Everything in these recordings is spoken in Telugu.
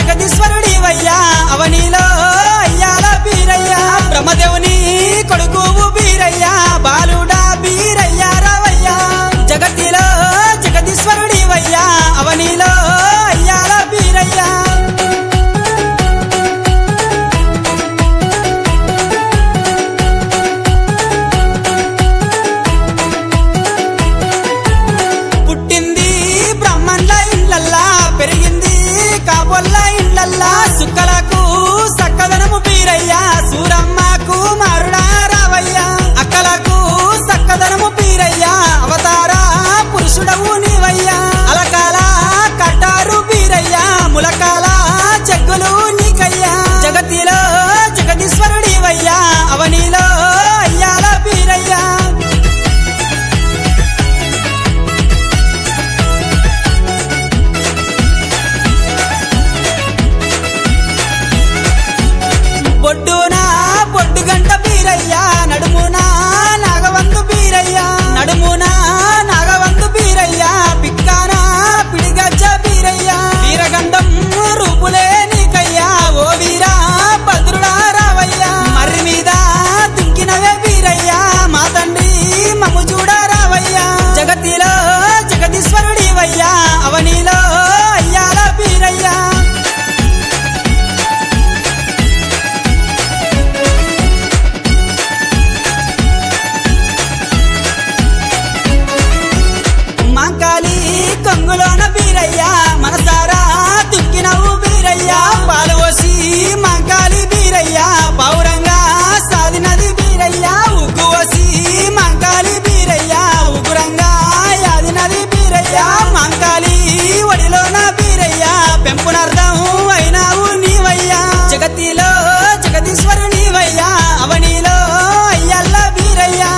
జగదీశ్వరుడివయ్యా అవనిలో అయ్యాల బీరయ్యా బ్రహ్మదేవుని కొడుకువు బీరయ్యా బాలుడా బీరయ్యా రావయ్యా జగతిలో జగదీశ్వరుడివయ్యా అవనిలో అయ్యాల బీరయ్యా పుట్టింది బ్రహ్మన్ల ఇండ్లల్లా పెరిగింది కాబొల్ల ఇండ్లల్లా సుక్కలకు సక్కదనము పీరయ్యా సూరమ్మకు మారుడా రావయ్యా అక్కలకు సక్కదనము పీరయ్యా అవతార పురుషుడవు నీవయ్యా అలకాల కట్టారు పీరయ్యా ములకాల చెక్కులు నీకయ్యా జగతిలో జగదీశ్వరుడివయ్యా అవనిలో అయ్యాల పీరయ్యా బొడ్డునా బొడ్డు గంట బీరయ్యా నడుమునా నాగవంతు బీరయ్యా నడుమునా నాగవంతు బీరయ్యా పిక్కానా పిడిగజ్జ బీరయ్యా వీరగంధం రూపులే నీకయ్యా ఓ వీరా భద్రుడా రావయ్యా మర్రి మీద దుంకినవే బీరయ్యా మా తండ్రి మమ్ము చూడ రావయ్యా జగతిలో జగదీశ్వరుడివయ్యా అవనిలో అయ్యాల బీరయ్యా మాంకాలి కొంగులోన బీరయ్యా మనసారా దుక్కినవు బీరయ్యా పాలు పోసి మాంకాలి బీరయ్యా పౌరంగా సాదినది బీరయ్యా ఉగ్గు పోసి మాంకాలి బీరయ్యా ఉగురంగా యాదినది బీరయ్యా మాంకాలి ఒడిలోన బీరయ్యా పెంపునర్థం అయినావు నీవయ్యా జగతిలో జగదీశ్వరు నీవయ్యా అవనిలో అయ్యల్ల బీరయ్యా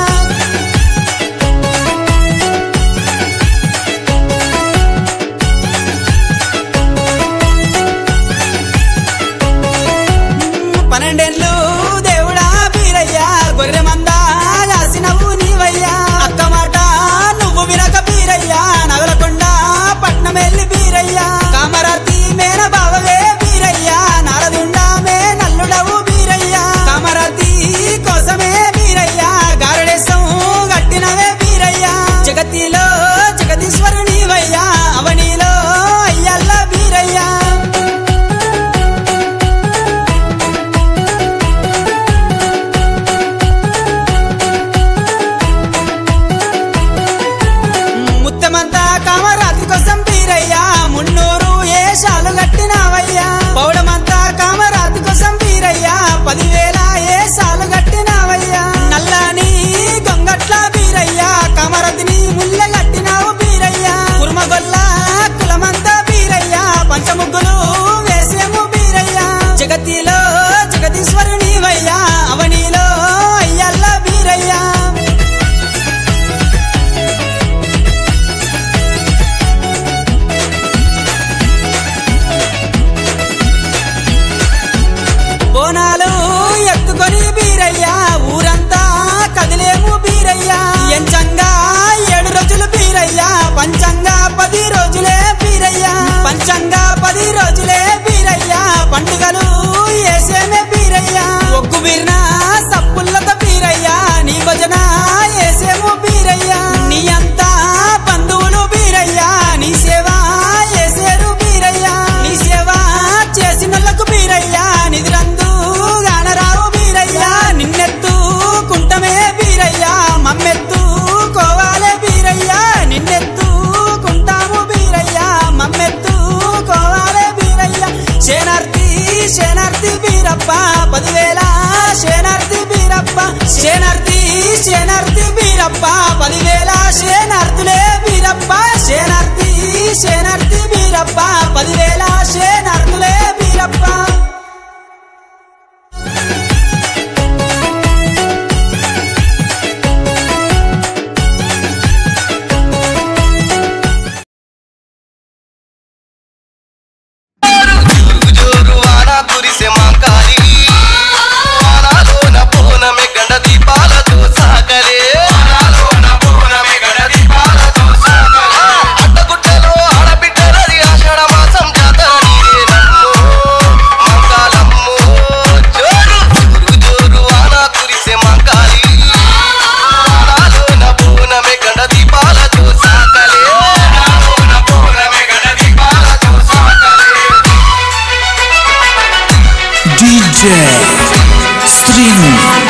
పన్నెండేళ్ళు దేవుడా బీరయ్యా గొర్రె మంద కాసినవు నీవయ్యా అక్క మాట నువ్వు వినక బీరయ్యా నగలకొండ పట్నం వెళ్ళి బీరయ్యా కామరాతి మేన బావవే బీరయ్యా నారదుండా మే నల్లుడవు బీరయ్యా కామరాతి కోసమే బీరయ్యా గారడేశం గట్టినవే బీరయ్యా జగతిలో జగదీశ్వరు నీవయ్యా అవనిలో అయ్యల్ల బీరయ్యా ముత్తమంతా కామరాత్రి కోసం బీరయ్యా మున్నూరు ఏషాలు కట్టినావయ్యా పౌడమంతా కామరాత్రి కోసం బీరయ్యా పదివేల ఏషాలు కట్టినావయ్యా నల్లని గొంగట్ల బీరయ్యా కామరతిని ముళ్ళ కట్టినావు బీరయ్యా కుర్మగొల్ల కులమంతా బీరయ్యా పంచముగ్గులు వేసేము బీరయ్యా జగతిలో జగదీశ్వరు నీవయ్యా అవనిలో అయ్యల్ల బీరయ్యా బోనాలు ఎత్తుకొని బీరయ్యా ఊరంతా కదిలేము బీరయ్యా ఎంచంగా ఏడు రోజులు బీరయ్యా పంచంగా పది రోజులే బీరయ్యా పంచంగా పది రోజులే బీరయ్యా పండుగలు ఏసేమే బీరయ్యా ఒగ్గు బీరిన సప్పుల్లత బీరయ్యా నీ భజన ఏసేము బీరయ్యా నీ అంతా బంధువులు బీరయ్యా నీ సేవ ఏసేరు బీరయ్యా నీ సేవ చేసినోళ్ళకు బీరయ్యా నిధిరందు గానరావు బీరయ్యా నిన్నెత్తు కుంటమే బీరయ్యా మమ్మెత్తు కోవాలే బీరయ్యా నిన్నెత్తు కుంటాము బీరయ్యా మమ్మెత్తు కోవాలే బీరయ్యా శేనార్తి శేనార్తి బీరప్ప పదివేల శేనార్తి బీరప్ప శేనార్తి శేనార్తి బీరప్ప పదివేల శేనార్తులే బీరప్ప శేనార్తి శేనార్తి బీరప్ప పదివేల శేనార్తులే బీరప్ప జోరు జోరు వాన కురిసె మాంకాలి వానాలోన పూనమి గండ దీపాలతో సాగలే వానాలోన పూనమి గండ దీపాలతో సాగలే అడ్డగుట్టలో ఆడబిడ్డలది ఆషాఢ మాసం జాతర DJ Strinu